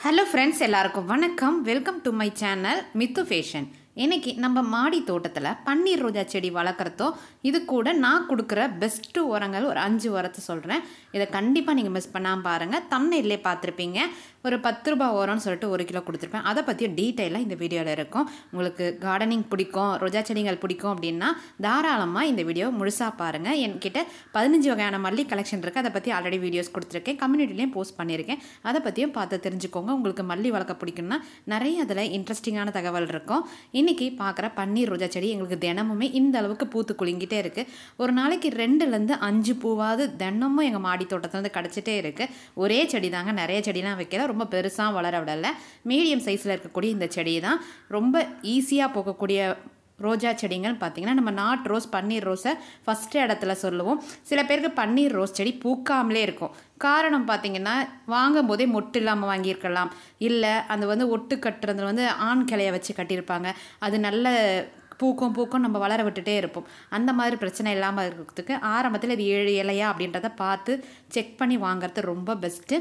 hello friends எல்லாருக்கும் வணக்கம் welcome to my channel Mithu fashion இன்னைக்கு நம்ம மாடி தோட்டத்தில் பன்னீர் ரோஜா செடி வளர்க்குறதோ இது கூட நான் கொடுக்குற பெஸ்ட்டு உரங்கள் ஒரு அஞ்சு உரத்தை சொல்கிறேன் இதை கண்டிப்பாக நீங்கள் மிஸ் பண்ணாமல் பாருங்கள் தம்னையிலே பார்த்துருப்பீங்க ஒரு பத்து ரூபா உரம்னு சொல்லிட்டு ஒரு கிலோ கொடுத்துருப்பேன் அதை பற்றியும் டீட்டெயிலாக இந்த வீடியோவில் இருக்கும் உங்களுக்கு கார்டனிங் பிடிக்கும் ரோஜா செடிகள் பிடிக்கும் அப்படின்னா தாராளமாக இந்த வீடியோ முழுசாக பாருங்கள் என்கிட்ட பதினஞ்சு வகையான மல்லி கலெக்ஷன் இருக்குது அதை பற்றி ஆல்ரெடி வீடியோஸ் கொடுத்துருக்கேன் கம்யூனிட்டிலையும் போஸ்ட் பண்ணியிருக்கேன் அதை பற்றியும் பார்த்து தெரிஞ்சுக்கோங்க உங்களுக்கு மல்லி வளர்க்க பிடிக்கும்னா நிறைய அதில் இன்ட்ரெஸ்டிங்கான தகவல் இருக்கும் இன்றைக்கி பார்க்குற பன்னீர் ரோஜா செடி எங்களுக்கு தினமுமே இந்த அளவுக்கு பூத்து குலுங்கிட்டே இருக்குது ஒரு நாளைக்கு ரெண்டுலேருந்து அஞ்சு பூவாவது தினமும் எங்கள் மாடி தோட்டத்துலேருந்து கிடச்சிட்டே இருக்குது ஒரே செடி தாங்க நிறைய செடிலாம் வைக்கல ரொம்ப பெருசாக வளர விடலை மீடியம் சைஸில் இருக்கக்கூடிய இந்த செடி தான் ரொம்ப ஈஸியாக போகக்கூடிய ரோஜா செடிங்கன்னு பார்த்தீங்கன்னா நம்ம நாட் ரோஸ் பன்னீர் ரோஸை ஃபஸ்ட்டு இடத்துல சொல்லுவோம் சில பேருக்கு பன்னீர் ரோஸ் செடி பூக்காமலே இருக்கும் காரணம் பார்த்தீங்கன்னா வாங்கும் போதே மொட்டு இல்லாமல் வாங்கியிருக்கலாம் இல்லை அந்த வந்து ஒட்டு கட்டுறதுல வந்து ஆண் கிளைய வச்சு கட்டியிருப்பாங்க அது நல்ல பூக்கும் பூக்கும் நம்ம வளர விட்டுட்டே இருப்போம் அந்த மாதிரி பிரச்சனை இல்லாமல் இருக்கிறதுக்கு ஆரம்பத்தில் இது ஏழு இலையா அப்படின்றத பார்த்து செக் பண்ணி வாங்குறது ரொம்ப பெஸ்ட்டு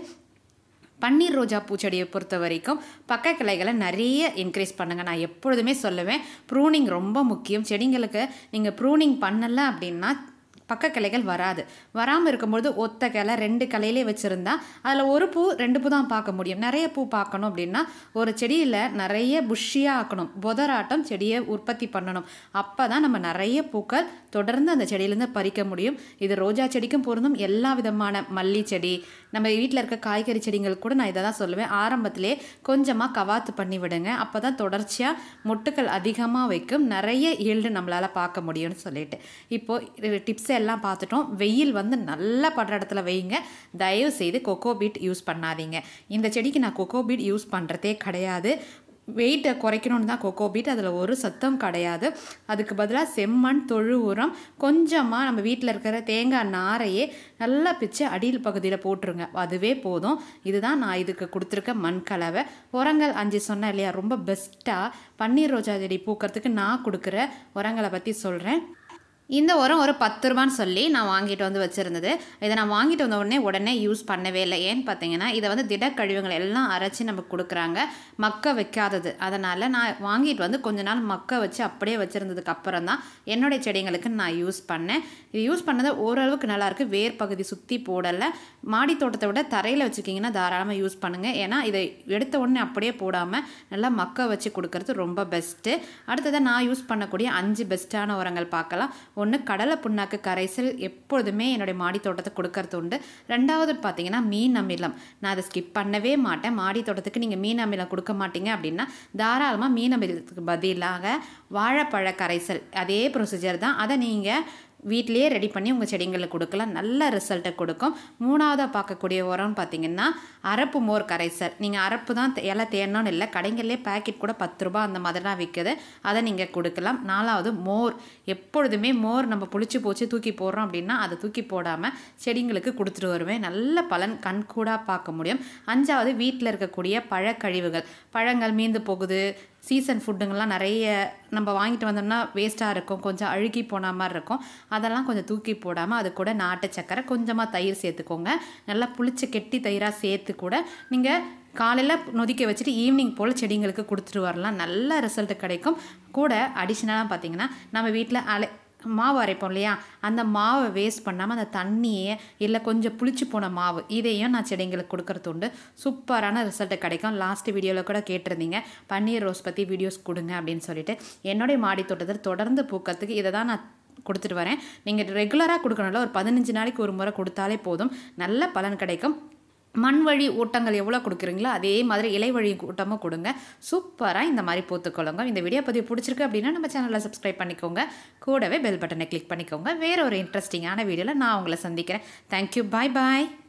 பன்னீர் ரோஜா பூச்செடியை பொறுத்த வரைக்கும் பக்க கிளைகளை நிறைய இன்க்ரீஸ் பண்ணுங்கள் நான் எப்பொழுதுமே சொல்லுவேன் ப்ரூனிங் ரொம்ப முக்கியம் செடிங்களுக்கு நீங்கள் ப்ரூனிங் பண்ணலை அப்படின்னா பக்க கிளைகள் வராது வராமல் இருக்கும்பொழுது ஒத்த கிளை ரெண்டு கிளையிலே வச்சுருந்தா அதில் ஒரு பூ ரெண்டு பூ தான் பார்க்க முடியும் நிறைய பூ பார்க்கணும் அப்படின்னா ஒரு செடியில் நிறைய புஷ்ஷியாக ஆக்கணும் புதராட்டம் செடியை உற்பத்தி பண்ணணும் அப்போ தான் நம்ம நிறைய பூக்கள் தொடர்ந்து அந்த செடியிலேருந்து பறிக்க முடியும் இது ரோஜா செடிக்கும் பொருந்தும் எல்லா விதமான மல்லி செடி நம்ம வீட்டில் இருக்க காய்கறி செடிகள் கூட நான் இதை தான் சொல்லுவேன் ஆரம்பத்திலே கொஞ்சமாக கவாத்து பண்ணி விடுங்க அப்போ தான் தொடர்ச்சியாக மொட்டுக்கள் அதிகமாக வைக்கும் நிறைய ஈல்டு நம்மளால் பார்க்க முடியும்னு சொல்லிட்டு இப்போது டிப்ஸ் எல்லாம் பார்த்துட்டோம் வெயில் வந்து நல்லா படுற இடத்துல வைங்க தயவு செய்து கொக்கோ பீட் யூஸ் பண்ணாதீங்க இந்த செடிக்கு நான் கொக்கோ பீட் யூஸ் பண்ணுறதே கிடையாது வெயிட்டை குறைக்கணும்னு தான் கொக்கோ பீட் அதில் ஒரு சத்தம் கிடையாது அதுக்கு பதிலாக செம்மண் தொழு உரம் கொஞ்சமாக நம்ம வீட்டில் இருக்கிற தேங்காய் நாரையே நல்லா பிச்சு அடியில் பகுதியில் போட்டுருங்க அதுவே போதும் இதுதான் நான் இதுக்கு கொடுத்துருக்க மண் கலவை உரங்கள் அஞ்சு சொன்னேன் இல்லையா ரொம்ப பெஸ்ட்டாக பன்னீர் ரோஜா செடி பூக்கிறதுக்கு நான் கொடுக்குற உரங்களை பற்றி சொல்கிறேன் இந்த உரம் ஒரு பத்து ரூபான்னு சொல்லி நான் வாங்கிட்டு வந்து வச்சுருந்தது இதை நான் வாங்கிட்டு வந்த உடனே உடனே யூஸ் பண்ணவே இல்லை ஏன்னு பார்த்தீங்கன்னா இதை வந்து திடக்கழிவுகள் எல்லாம் அரைச்சி நமக்கு கொடுக்குறாங்க மக்க வைக்காதது அதனால் நான் வாங்கிட்டு வந்து கொஞ்ச நாள் மக்க வச்சு அப்படியே வச்சுருந்ததுக்கு அப்புறம் தான் என்னுடைய செடிங்களுக்கு நான் யூஸ் பண்ணேன் இது யூஸ் பண்ணது ஓரளவுக்கு நல்லாயிருக்கு வேர் பகுதி சுற்றி போடலை மாடி தோட்டத்தை விட தரையில் வச்சுக்கிங்கன்னா தாராளமாக யூஸ் பண்ணுங்கள் ஏன்னா இதை எடுத்த உடனே அப்படியே போடாமல் நல்லா மக்க வச்சு கொடுக்கறது ரொம்ப பெஸ்ட்டு அடுத்ததாக நான் யூஸ் பண்ணக்கூடிய அஞ்சு பெஸ்ட்டான உரங்கள் பார்க்கலாம் ஒன்று கடலை புண்ணாக்கு கரைசல் எப்பொழுதுமே என்னுடைய மாடி தோட்டத்தை கொடுக்கறது உண்டு ரெண்டாவது பார்த்தீங்கன்னா மீன் அமிலம் நான் அதை ஸ்கிப் பண்ணவே மாட்டேன் மாடி தோட்டத்துக்கு நீங்கள் மீன் அமிலம் கொடுக்க மாட்டீங்க அப்படின்னா தாராளமாக மீன் அமிலத்துக்கு பதிலாக வாழைப்பழ கரைசல் அதே ப்ரொசீஜர் தான் அதை நீங்கள் வீட்டிலேயே ரெடி பண்ணி உங்கள் செடிங்களுக்கு கொடுக்கலாம் நல்ல ரிசல்ட்டை கொடுக்கும் மூணாவதாக பார்க்கக்கூடிய உரம்னு பார்த்தீங்கன்னா அரப்பு மோர் கரைசல் நீங்கள் அரப்பு தான் இலை தேடணும்னு இல்லை கடைங்கள்லேயே பேக்கெட் கூட பத்து ரூபா அந்த மாதிரிலாம் விற்குது அதை நீங்கள் கொடுக்கலாம் நாலாவது மோர் எப்பொழுதுமே மோர் நம்ம புளிச்சு போச்சு தூக்கி போடுறோம் அப்படின்னா அதை தூக்கி போடாமல் செடிங்களுக்கு கொடுத்துட்டு வருவேன் நல்ல பலன் கண்கூடாக பார்க்க முடியும் அஞ்சாவது வீட்டில் இருக்கக்கூடிய பழக்கழிவுகள் பழங்கள் மீந்து போகுது சீசன் ஃபுட்டுங்கள்லாம் நிறைய நம்ம வாங்கிட்டு வந்தோம்னா வேஸ்ட்டாக இருக்கும் கொஞ்சம் அழுகி போன மாதிரி இருக்கும் அதெல்லாம் கொஞ்சம் தூக்கி போடாமல் அது கூட நாட்டு சக்கரை கொஞ்சமாக தயிர் சேர்த்துக்கோங்க நல்லா புளிச்ச கெட்டி தயிராக சேர்த்து கூட நீங்கள் காலையில் நொதிக்க வச்சுட்டு ஈவினிங் போல் செடிங்களுக்கு கொடுத்துட்டு வரலாம் நல்ல ரிசல்ட் கிடைக்கும் கூட அடிஷ்னலாக பார்த்தீங்கன்னா நம்ம வீட்டில் அலை மாவு அரைப்போம் இல்லையா அந்த மாவை வேஸ்ட் பண்ணாமல் அந்த தண்ணியை இல்லை கொஞ்சம் புளிச்சு போன மாவு இதையும் நான் செடிங்களுக்கு கொடுக்கறது உண்டு சூப்பரான ரிசல்ட் கிடைக்கும் லாஸ்ட் வீடியோவில் கூட கேட்டிருந்தீங்க பன்னீர் ரோஸ் பற்றி வீடியோஸ் கொடுங்க அப்படின்னு சொல்லிட்டு என்னுடைய மாடி தோட்டத்தில் தொடர்ந்து பூக்கிறதுக்கு இதை தான் நான் கொடுத்துட்டு வரேன் நீங்கள் ரெகுலராக கொடுக்கணும்ல ஒரு பதினஞ்சு நாளைக்கு ஒரு முறை கொடுத்தாலே போதும் நல்ல பலன் கிடைக்கும் மண் வழி ஊட்டங்கள் எவ்வளோ கொடுக்குறீங்களோ அதே மாதிரி இலை வழி ஊட்டமும் கொடுங்க சூப்பராக இந்த மாதிரி பூத்துக்கொள்ளுங்க இந்த வீடியோ பதிவு பிடிச்சிருக்கு அப்படின்னா நம்ம சேனலில் சப்ஸ்கிரைப் பண்ணிக்கோங்க கூடவே பெல் பட்டனை கிளிக் பண்ணிக்கோங்க வேற ஒரு இன்ட்ரெஸ்டிங்கான வீடியோவில் நான் உங்களை சந்திக்கிறேன் தேங்க்யூ பாய் பாய்